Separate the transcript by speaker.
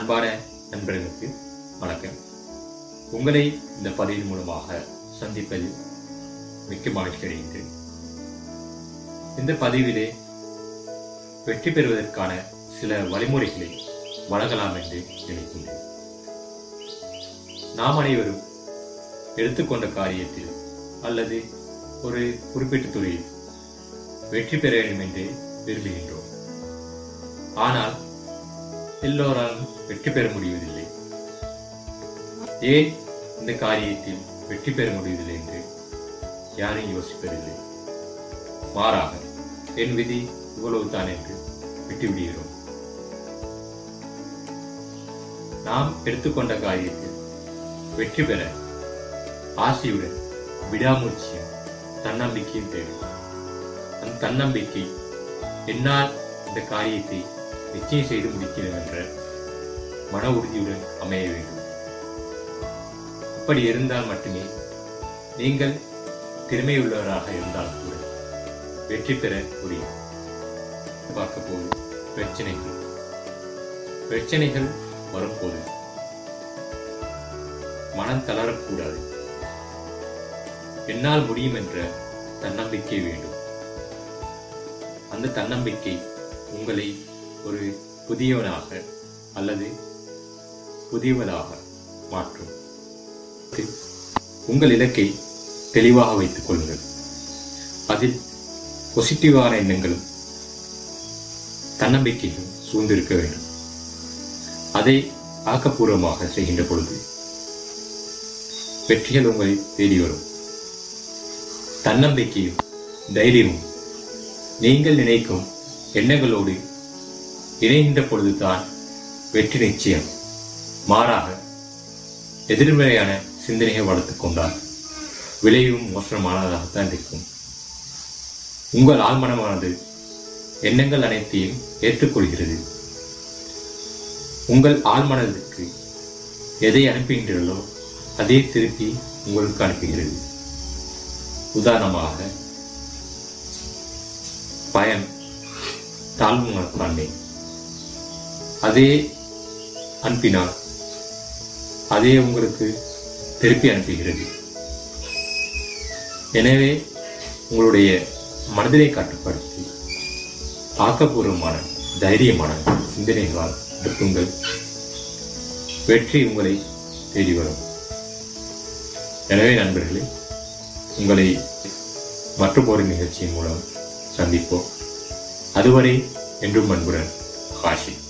Speaker 1: அன்பான நண்பர்களுக்கு வணக்கம் உங்களை இந்த பதிவின் மூலமாக சந்திப்பதில் மிக்க மகிழ்ச்சி அடைகின்றேன் இந்த பதிவிலே வெற்றி பெறுவதற்கான சில வழிமுறைகளை வழங்கலாம் என்று நினைக்கின்றேன் நாம் அனைவரும் எடுத்துக்கொண்ட காரியத்தில் அல்லது ஒரு குறிப்பிட்ட துறையில் வெற்றி பெற வேண்டும் என்று விரும்புகின்றோம் ஆனால் எல்லோராலும் வெற்றி பெற முடிவதில்லை ஏன் இந்த காரியத்தில் வெற்றி பெற முடிவதில்லை என்று யாரும் யோசிப்பதில்லை மாறாக என் விதி இவ்வளவுதான் என்று விட்டுவிடுகிறோம் நாம் எடுத்துக்கொண்ட காரியத்தில் வெற்றி பெற ஆசையுடன் விடாமுயற்சியும் தன்னம்பிக்கையும் தேவை அந்த தன்னம்பிக்கை என்னால் இந்த காரியத்தை நிச்சயம் செய்து முடிக்கிறேன் என்ற மன உறுதியுடன் அமைய வேண்டும் அப்படி இருந்தால் மட்டுமே நீங்கள் திறமையுள்ளவராக இருந்தால் கூட வெற்றி பெற முடியும் பார்க்க போது பிரச்சனைகள் பிரச்சனைகள் வரும்போது மனம் தளரக்கூடாது என்னால் முடியும் என்ற தன்னம்பிக்கை வேண்டும் அந்த தன்னம்பிக்கை உங்களை ஒரு புதியவனாக அல்லது புதியவனாக மாற்றும் உங்கள் இலக்கை தெளிவாக வைத்துக் கொள்ளுங்கள் அதில் பொசிட்டிவான எண்ணங்களும் தன்னம்பிக்கையும் சூழ்ந்திருக்க வேண்டும் அதை ஆக்கப்பூர்வமாக செய்கின்ற பொழுது வெற்றிகள் உங்களை தேடி வரும் தன்னம்பிக்கையும் தைரியமும் நீங்கள் நினைக்கும் எண்ணங்களோடு இணைகின்ற பொழுதுதான் வெற்றி நிச்சயம் மாறாக எதிர்மறையான சிந்தனையை வளர்த்துக் கொண்டால் விளைவும் மோசமானதாகத்தான் இருக்கும் உங்கள் ஆழ்மனமானது எண்ணங்கள் அனைத்தையும் ஏற்றுக்கொள்கிறது உங்கள் ஆழ்மனதுக்கு எதை அனுப்புகின்றீர்களோ அதே திருப்பி உங்களுக்கு அனுப்புகிறது உதாரணமாக பயம் தாழ்வு மனப்பான்மை அதே அனுப்பினால் அதே உங்களுக்கு திருப்பி அனுப்புகிறது எனவே உங்களுடைய மனதினை கட்டுப்படுத்தி ஆக்கப்பூர்வமான தைரியமான சிந்தனைகளால் இருக்குங்கள் வெற்றி உங்களை தேடி வரும் எனவே நண்பர்களே உங்களை மற்றும் ஒரு நிகழ்ச்சியின் மூலம் சந்திப்போம் அதுவரை என்றும் அன்புடன் காஷி